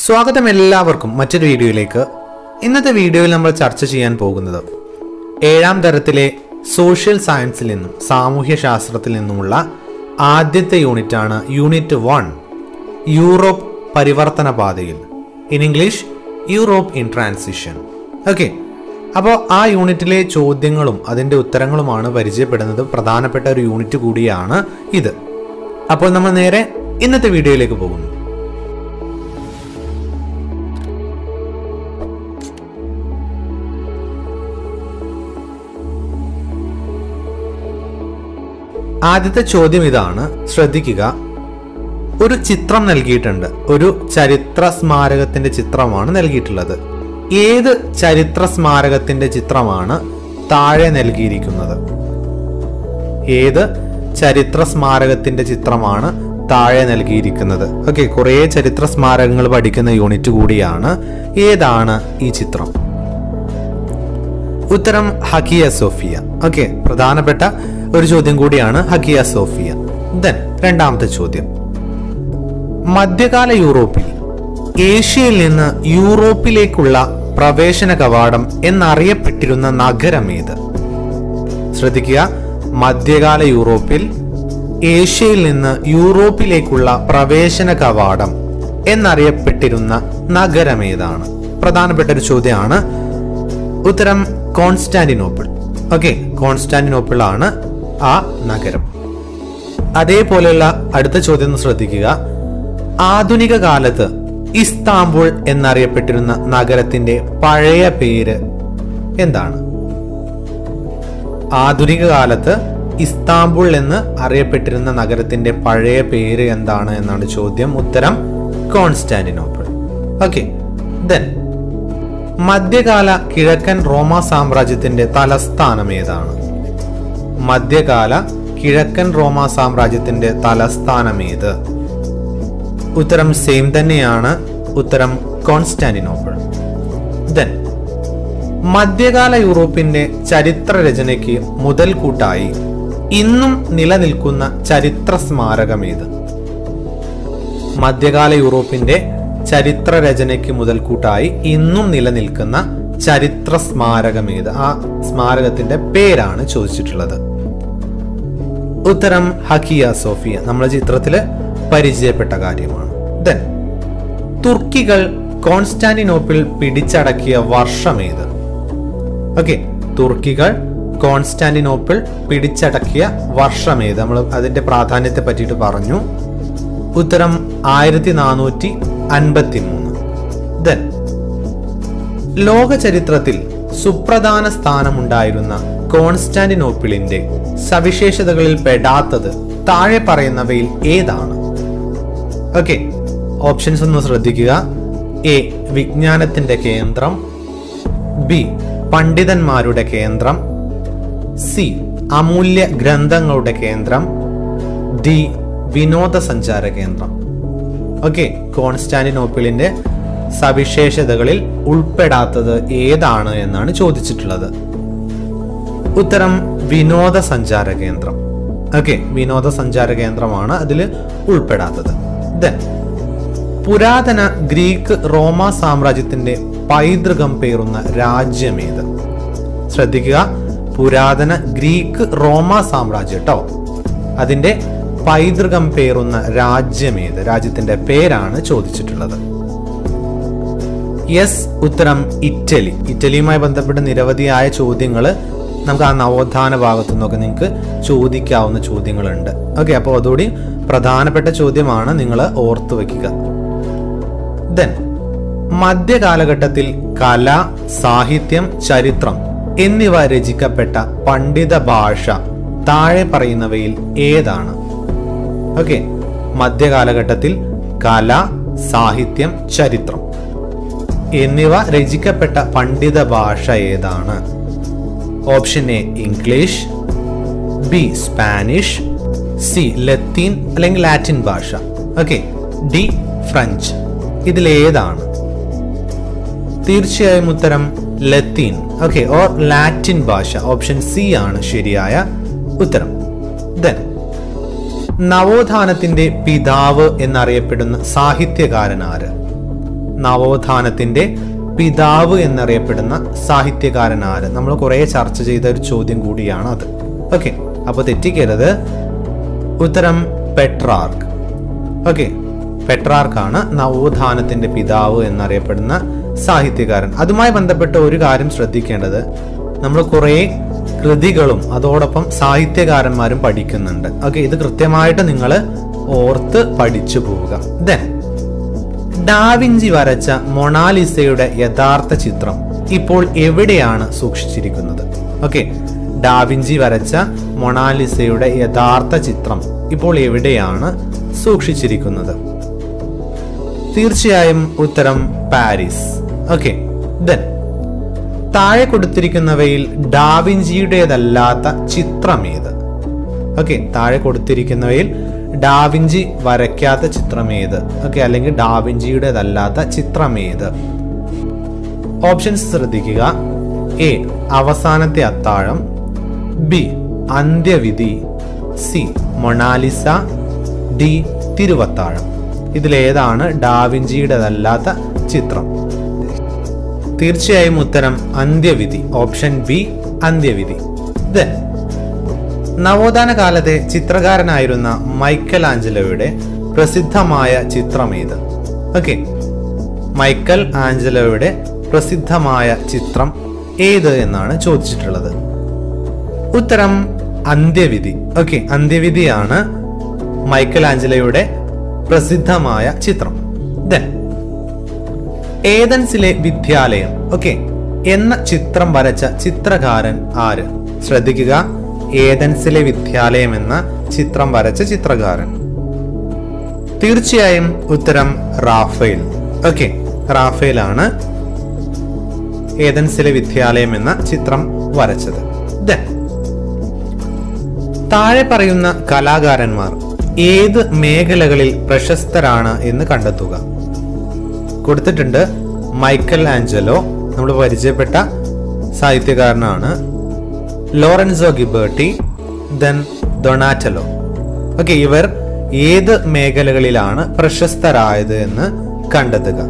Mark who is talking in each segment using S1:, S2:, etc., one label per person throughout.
S1: സ്വാഗതം എല്ലാവർക്കും മറ്റൊരു വീഡിയോയിലേക്ക് ഇന്നത്തെ വീഡിയോയിൽ നമ്മൾ ചർച്ച ചെയ്യാൻ പോകുന്നത് ഏഴാം തരത്തിലെ സോഷ്യൽ സയൻസിൽ നിന്നും സാമൂഹ്യ ശാസ്ത്രത്തിൽ നിന്നുമുള്ള ആദ്യത്തെ യൂണിറ്റാണ് യൂണിറ്റ് വൺ യൂറോപ്പ് പരിവർത്തന പാതയിൽ in English Europe in transition okay അപ്പോൾ ആ യൂണിറ്റിലെ ചോദ്യങ്ങളും അതിൻ്റെ ഉത്തരങ്ങളുമാണ് പരിചയപ്പെടുന്നത് പ്രധാനപ്പെട്ട ഒരു യൂണിറ്റ് കൂടിയാണ് ഇത് അപ്പോൾ നമ്മൾ നേരെ ഇന്നത്തെ വീഡിയോയിലേക്ക് പോകുന്നു ആദ്യത്തെ ചോദ്യം ഇതാണ് ശ്രദ്ധിക്കുക ഒരു ചിത്രം നൽകിയിട്ടുണ്ട് ഒരു ചരിത്ര സ്മാരകത്തിന്റെ ചിത്രമാണ് നൽകിയിട്ടുള്ളത് ഏത് ചരിത്ര സ്മാരകത്തിന്റെ ചിത്രമാണ് താഴെ നൽകിയിരിക്കുന്നത് ഏത് ചരിത്ര സ്മാരകത്തിന്റെ ചിത്രമാണ് താഴെ നൽകിയിരിക്കുന്നത് ഓക്കെ കുറേ ചരിത്ര സ്മാരകങ്ങൾ പഠിക്കുന്ന യൂണിറ്റ് കൂടിയാണ് ഏതാണ് ഈ ചിത്രം ഉത്തരം ഹക്കിയ സോഫിയ ഓക്കെ പ്രധാനപ്പെട്ട ഒരു ചോദ്യം കൂടിയാണ് ഹക്കിയ സോഫിയ ദെൻ രണ്ടാമത്തെ ചോദ്യം മധ്യകാല യൂറോപ്പിൽ ഏഷ്യയിൽ നിന്ന് യൂറോപ്പിലേക്കുള്ള പ്രവേശന കവാടം എന്നറിയപ്പെട്ടിരുന്ന നഗരം ഏത് ശ്രദ്ധിക്കുക മധ്യകാല യൂറോപ്പിൽ ഏഷ്യയിൽ നിന്ന് യൂറോപ്പിലേക്കുള്ള പ്രവേശന കവാടം എന്നറിയപ്പെട്ടിരുന്ന നഗരം ഏതാണ് പ്രധാനപ്പെട്ട ഒരു ചോദ്യമാണ് ഉത്തരം കോൺസ്റ്റാന്റിനോപ്പിൾ ഓക്കെ കോൺസ്റ്റാന്റിനോപ്പിൾ ആണ് ആ നഗരം അതേപോലെയുള്ള അടുത്ത ചോദ്യം ഒന്ന് ശ്രദ്ധിക്കുക ആധുനിക കാലത്ത് ഇസ്താംബുൾ എന്നറിയപ്പെട്ടിരുന്ന നഗരത്തിന്റെ പഴയ പേര് എന്താണ് ആധുനിക കാലത്ത് ഇസ്താംബുൾ എന്ന് അറിയപ്പെട്ടിരുന്ന നഗരത്തിന്റെ പഴയ പേര് എന്താണ് എന്നാണ് ചോദ്യം ഉത്തരം കോൺസ്റ്റാന്റിനോപ്പിൾ ഓക്കെ ദെൻ മധ്യകാല കിഴക്കൻ റോമ സാമ്രാജ്യത്തിന്റെ തലസ്ഥാനം ഏതാണ് മധ്യകാല കിഴക്കൻ റോമ സാമ്രാജ്യത്തിന്റെ തലസ്ഥാനം ഏത് ഉത്തരം സെയിം തന്നെയാണ് ഉത്തരം കോൺസ്റ്റാന്റിനോപ്പിൾ ദെൻ മധ്യകാല യൂറോപ്പിന്റെ ചരിത്ര രചനയ്ക്ക് മുതൽക്കൂട്ടായി ഇന്നും നിലനിൽക്കുന്ന ചരിത്ര സ്മാരകം ഏത് മധ്യകാല യൂറോപ്പിന്റെ ചരിത്ര രചനയ്ക്ക് മുതൽക്കൂട്ടായി ഇന്നും നിലനിൽക്കുന്ന ചരിത്ര സ്മാരകം ഏത് ആ സ്മാരകത്തിന്റെ പേരാണ് ചോദിച്ചിട്ടുള്ളത് ഉത്തരം ഹക്കിയ സോഫിയ നമ്മളെ ചിത്രത്തില് പരിചയപ്പെട്ട കാര്യമാണ് ദെൻ തുർക്കികൾ കോൺസ്റ്റാന്റിനോപ്പിൾ പിടിച്ചടക്കിയ വർഷം ഏത് ഓക്കെ തുർക്കികൾ കോൺസ്റ്റാന്റിനോപ്പിൾ പിടിച്ചടക്കിയ വർഷം ഏത് നമ്മൾ അതിന്റെ പ്രാധാന്യത്തെ പറ്റിയിട്ട് പറഞ്ഞു ഉത്തരം ആയിരത്തി നാനൂറ്റി അൻപത്തി മൂന്ന് ദെൻ ലോക ചരിത്രത്തിൽ സുപ്രധാന സ്ഥാനമുണ്ടായിരുന്ന കോൺസ്റ്റാന്റിനോപ്പിളിന്റെ സവിശേഷതകളിൽ പെടാത്തത് താഴെ പറയുന്നവയിൽ ഏതാണ് ഓക്കെ ഓപ്ഷൻസ് ഒന്ന് ശ്രദ്ധിക്കുക എ വിജ്ഞാനത്തിന്റെ കേന്ദ്രം ബി പണ്ഡിതന്മാരുടെ കേന്ദ്രം സി അമൂല്യ ഗ്രന്ഥങ്ങളുടെ കേന്ദ്രം ഡി വിനോദസഞ്ചാര കേന്ദ്രം ഓക്കെ കോൺസ്റ്റാന്റിനോപ്പിളിന്റെ സവിശേഷതകളിൽ ഉൾപ്പെടാത്തത് ഏതാണ് എന്നാണ് ചോദിച്ചിട്ടുള്ളത് ഉത്തരം വിനോദസഞ്ചാര കേന്ദ്രം ഓക്കെ വിനോദസഞ്ചാര കേന്ദ്രമാണ് അതിൽ ഉൾപ്പെടാത്തത് ദെൻ പുരാതന ഗ്രീക്ക് റോമ സാമ്രാജ്യത്തിന്റെ പൈതൃകം പേറുന്ന രാജ്യമേത് ശ്രദ്ധിക്കുക പുരാതന ഗ്രീക്ക് റോമ സാമ്രാജ്യം കേട്ടോ അതിന്റെ പൈതൃകം പേറുന്ന രാജ്യമേത് രാജ്യത്തിന്റെ പേരാണ് ചോദിച്ചിട്ടുള്ളത് യെസ് ഉത്തരം ഇറ്റലി ഇറ്റലിയുമായി ബന്ധപ്പെട്ട നിരവധിയായ ചോദ്യങ്ങൾ നമുക്ക് ആ നവോത്ഥാന ഭാഗത്തു നിന്നൊക്കെ നിങ്ങൾക്ക് ചോദിക്കാവുന്ന ചോദ്യങ്ങളുണ്ട് ഓക്കെ അപ്പോൾ അതുകൂടി പ്രധാനപ്പെട്ട ചോദ്യമാണ് നിങ്ങൾ ഓർത്തു വെക്കുക ദെൻ മധ്യകാലഘട്ടത്തിൽ കല സാഹിത്യം ചരിത്രം എന്നിവ രചിക്കപ്പെട്ട പണ്ഡിത ഭാഷ താഴെ പറയുന്നവയിൽ ഏതാണ് ഓക്കെ മധ്യകാലഘട്ടത്തിൽ കല സാഹിത്യം ചരിത്രം എന്നിവ രചിക്കപ്പെട്ട പണ്ഡിത ഭാഷ ഏതാണ് option A English B Spanish C ലത്തീൻ അല്ലെങ്കിൽ ലാറ്റിൻ ഭാഷ ഓക്കെ ഡി ഫ്രഞ്ച് ഇതിലേതാണ് തീർച്ചയായും ഉത്തരം ലത്തീൻ ഓക്കെ ഓർ ലാറ്റിൻ ഭാഷ ഓപ്ഷൻ സി ആണ് ശരിയായ ഉത്തരം ദെൻ നവോത്ഥാനത്തിന്റെ പിതാവ് എന്നറിയപ്പെടുന്ന സാഹിത്യകാരൻ ആര് നവോത്ഥാനത്തിന്റെ പിതാവ് എന്നറിയപ്പെടുന്ന സാഹിത്യകാരൻ ആര് നമ്മൾ കുറെ ചർച്ച ചെയ്ത ഒരു ചോദ്യം കൂടിയാണ് അത് ഓക്കെ അപ്പോൾ തെറ്റിക്കരുത് ഉത്തരം പെട്രാർക്ക് ഓക്കെ പെട്രാർക്കാണ് നവോത്ഥാനത്തിന്റെ പിതാവ് എന്നറിയപ്പെടുന്ന സാഹിത്യകാരൻ അതുമായി ബന്ധപ്പെട്ട ഒരു കാര്യം ശ്രദ്ധിക്കേണ്ടത് നമ്മൾ കുറേ കൃതികളും അതോടൊപ്പം സാഹിത്യകാരന്മാരും പഠിക്കുന്നുണ്ട് ഓക്കെ ഇത് കൃത്യമായിട്ട് നിങ്ങൾ ഓർത്ത് പഠിച്ചു പോവുക ദെൻ ഡാവിഞ്ചി വരച്ച മൊണാലിസയുടെ യഥാർത്ഥ ചിത്രം ഇപ്പോൾ എവിടെയാണ് സൂക്ഷിച്ചിരിക്കുന്നത് ഓക്കെ ഡാവിഞ്ചി വരച്ച മൊണാലിസയുടെ യഥാർത്ഥ ചിത്രം ഇപ്പോൾ എവിടെയാണ് സൂക്ഷിച്ചിരിക്കുന്നത് തീർച്ചയായും ഉത്തരം പാരീസ് ഓക്കെ ദെൻ താഴെ കൊടുത്തിരിക്കുന്നവയിൽ ഡാവിഞ്ചിയുടേതല്ലാത്ത ചിത്രം ഏത് ഓക്കെ താഴെ കൊടുത്തിരിക്കുന്നവയിൽ ഡാവിഞ്ചി വരയ്ക്കാത്ത ചിത്രം ഏത് ഓക്കെ അല്ലെങ്കിൽ ഡാവിഞ്ചിയുടേതല്ലാത്ത ചിത്രം ഏത് ഓപ്ഷൻസ് ശ്രദ്ധിക്കുക എ അവസാനത്തെ അത്താഴം ബി അന്ത്യവിധി സി മൊണാലിസ ഡി തിരുവത്താഴം ഇതിലേതാണ് ഡാവിഞ്ചിയുടേതല്ലാത്ത ചിത്രം തീർച്ചയായും ഉത്തരം അന്ത്യവിധി ഓപ്ഷൻ ബി അന്ത്യവിധി ദെൻ നവോത്ഥാന കാലത്തെ ചിത്രകാരനായിരുന്ന മൈക്കൽ ആഞ്ചലോയുടെ പ്രസിദ്ധമായ ചിത്രം ഏത് ഓക്കെ മൈക്കൽ ആഞ്ചലോയുടെ പ്രസിദ്ധമായ ചിത്രം ഏത് എന്നാണ് ചോദിച്ചിട്ടുള്ളത് ഉത്തരം അന്ത്യവിധി ഓക്കെ അന്ത്യവിധിയാണ് മൈക്കൽ ആഞ്ചലോയുടെ പ്രസിദ്ധമായ ചിത്രം ദെൻ ഏതൻസിലെ വിദ്യാലയം ഓക്കെ എന്ന ചിത്രം വരച്ച ചിത്രകാരൻ ആര് ശ്രദ്ധിക്കുക ഏതൻസിലെ വിദ്യാലയം എന്ന ചിത്രം വരച്ച ചിത്രകാരൻ തീർച്ചയായും ഉത്തരം റാഫേൽ ഓക്കെ റാഫേൽ ആണ് ഏതൻസിലെ വിദ്യാലയം എന്ന ചിത്രം വരച്ചത് Then, താഴെ പറയുന്ന കലാകാരന്മാർ ഏത് മേഖലകളിൽ പ്രശസ്തരാണ് എന്ന് കണ്ടെത്തുക കൊടുത്തിട്ടുണ്ട് മൈക്കൽ ആഞ്ചലോ നമ്മൾ പരിചയപ്പെട്ട സാഹിത്യകാരനാണ് Lorenzo Ghiberti then Donatello okay ഇവർ ഏത് മേഖലകളിലാണ് പ്രശസ്തരായത് എന്ന് കണ്ടെത്തുക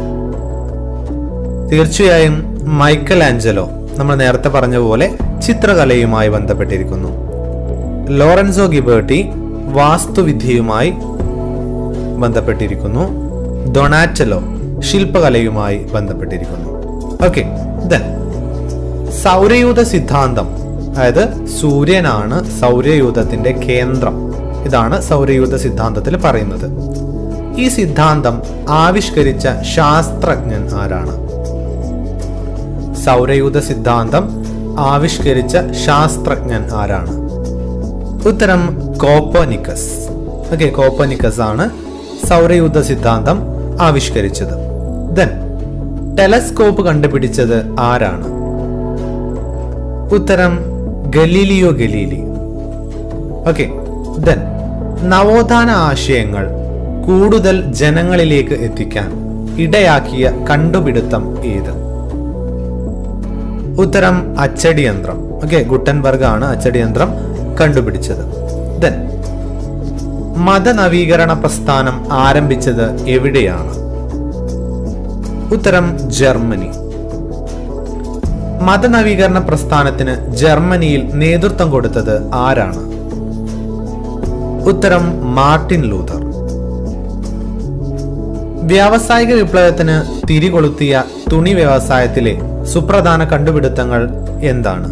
S1: തീർച്ചയായും മൈക്കൽ ആഞ്ചലോ നമ്മൾ നേരത്തെ പറഞ്ഞ പോലെ ചിത്രകലയുമായി ബന്ധപ്പെട്ടിരിക്കുന്നു ലോറൻസോ ഗിബേർട്ടി വാസ്തുവിദ്യയുമായി ബന്ധപ്പെട്ടിരിക്കുന്നു ഡൊണാറ്റലോ ശില്പകലയുമായി ബന്ധപ്പെട്ടിരിക്കുന്നു ഓക്കെ ദെൻ സൗരയൂഥ സിദ്ധാന്തം അതായത് സൂര്യനാണ് സൗരയൂഥത്തിന്റെ കേന്ദ്രം ഇതാണ് സൗരയൂഥ സിദ്ധാന്തത്തിൽ പറയുന്നത് ഈ സിദ്ധാന്തം ആവിഷ്കരിച്ച ശാസ്ത്രജ്ഞൻ ആരാണ് സൗരയൂഥ സിദ്ധാന്തം ആവിഷ്കരിച്ച ശാസ്ത്രജ്ഞൻ ആരാണ് ഉത്തരം കോപ്പനിക്കസ് ഓക്കെ കോപ്പനിക്കസ് ആണ് സൗരയൂഥ സിദ്ധാന്തം ആവിഷ്കരിച്ചത് ദെൻ ടെലസ്കോപ്പ് കണ്ടുപിടിച്ചത് ആരാണ് ഉത്തരം ഗലീലിയോ ഗലീലി ഓക്കെ ദെൻ നവോത്ഥാന ആശയങ്ങൾ കൂടുതൽ ജനങ്ങളിലേക്ക് എത്തിക്കാൻ ഇടയാക്കിയ കണ്ടുപിടുത്തം ഏത് ഉത്തരം അച്ചടി യന്ത്രം ഓക്കെ ഗുട്ടൻബർഗ് ആണ് അച്ചടി യന്ത്രം കണ്ടുപിടിച്ചത് ദെൻ മതനവീകരണ പ്രസ്ഥാനം ആരംഭിച്ചത് എവിടെയാണ് ഉത്തരം ജർമ്മനി മതനവീകരണ പ്രസ്ഥാനത്തിന് ജർമ്മനിയിൽ നേതൃത്വം കൊടുത്തത് ആരാണ് ഉത്തരം മാർട്ടിൻ ലൂതർ വ്യാവസായിക വിപ്ലവത്തിന് തിരികൊളുത്തിയ തുണി വ്യവസായത്തിലെ സുപ്രധാന കണ്ടുപിടുത്തങ്ങൾ എന്താണ്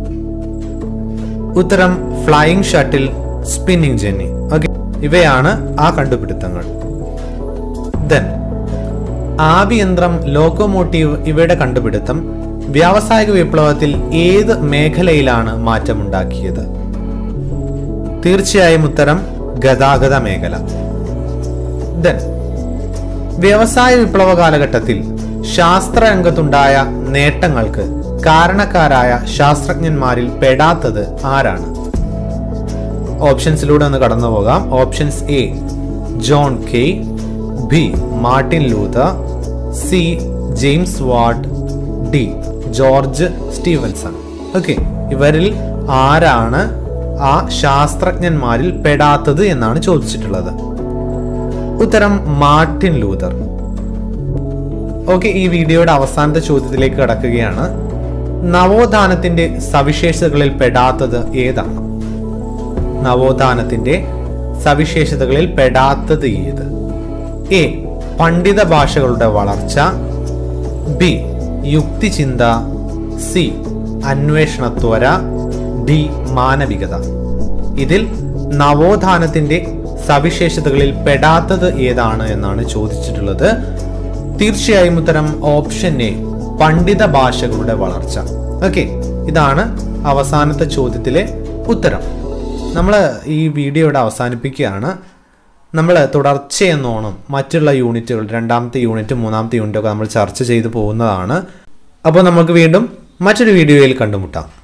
S1: ഉത്തരം flying shuttle spinning jenny okay ഇവയാണ് ആ കണ്ടുപിടുത്തങ്ങൾ ദെൻ ആവിയന്ത്രം ലോക്കോമോട്ടീവ് ഇവയുടെ കണ്ടുപിടുത്തം വ്യാവസായിക വിപ്ലവത്തിൽ ഏത് മേഖലയിലാണ് മാറ്റമുണ്ടാക്കിയത് തീർച്ചയായും ഉത്തരം ഗതാഗത മേഖല ദെൻ വ്യവസായ വിപ്ലവ കാലഘട്ടത്തിൽ ശാസ്ത്രരംഗത്തുണ്ടായ നേട്ടങ്ങൾക്ക് കാരണക്കാരായ ശാസ്ത്രജ്ഞന്മാരിൽ പെടാത്തത് ആരാണ് ഓപ്ഷൻസിലൂടെ ഒന്ന് കടന്നു പോകാം options A John Kay B Martin Luther C James Watt D George Stephenson okay ഇവരിൽ ആരാണ് ആ ശാസ്ത്രജ്ഞന്മാരിൽ പെടാത്തത് എന്നാണ് ചോദിച്ചിട്ടുള്ളത് ഉത്തരം മാർട്ടിൻ ലൂതർ ഓക്കെ ഈ വീഡിയോയുടെ അവസാനത്തെ ചോദ്യത്തിലേക്ക് കടക്കുകയാണ് നവോത്ഥാനത്തിന്റെ സവിശേഷതകളിൽ പെടാത്തത് ഏതാണ് നവോത്ഥാനത്തിന്റെ സവിശേഷതകളിൽ പെടാത്തത് ഏത് എ പണ്ഡിത ഭാഷകളുടെ വളർച്ച ബി യുക്തിചിന്ത സി അന്വേഷണത്വര ഡി മാനവികത ഇതിൽ നവോത്ഥാനത്തിന്റെ സവിശേഷതകളിൽ പെടാത്തത് ഏതാണ് എന്നാണ് ചോദിച്ചിട്ടുള്ളത് തീർച്ചയായും ഉത്തരം ഓപ്ഷൻ എ പണ്ഡിത ഭാഷകളുടെ വളർച്ച ഓക്കെ ഇതാണ് അവസാനത്തെ ചോദ്യത്തിലെ ഉത്തരം നമ്മൾ ഈ വീഡിയോ ഇവിടെ അവസാനിപ്പിക്കുകയാണ് നമ്മൾ തുടർച്ചയെന്നോണം മറ്റുള്ള യൂണിറ്റുകൾ രണ്ടാമത്തെ യൂണിറ്റ് മൂന്നാമത്തെ യൂണിറ്റ് ഒക്കെ നമ്മൾ ചർച്ച ചെയ്തു പോകുന്നതാണ് അപ്പോൾ നമുക്ക് വീണ്ടും മറ്റൊരു വീഡിയോയിൽ കണ്ടുമുട്ടാം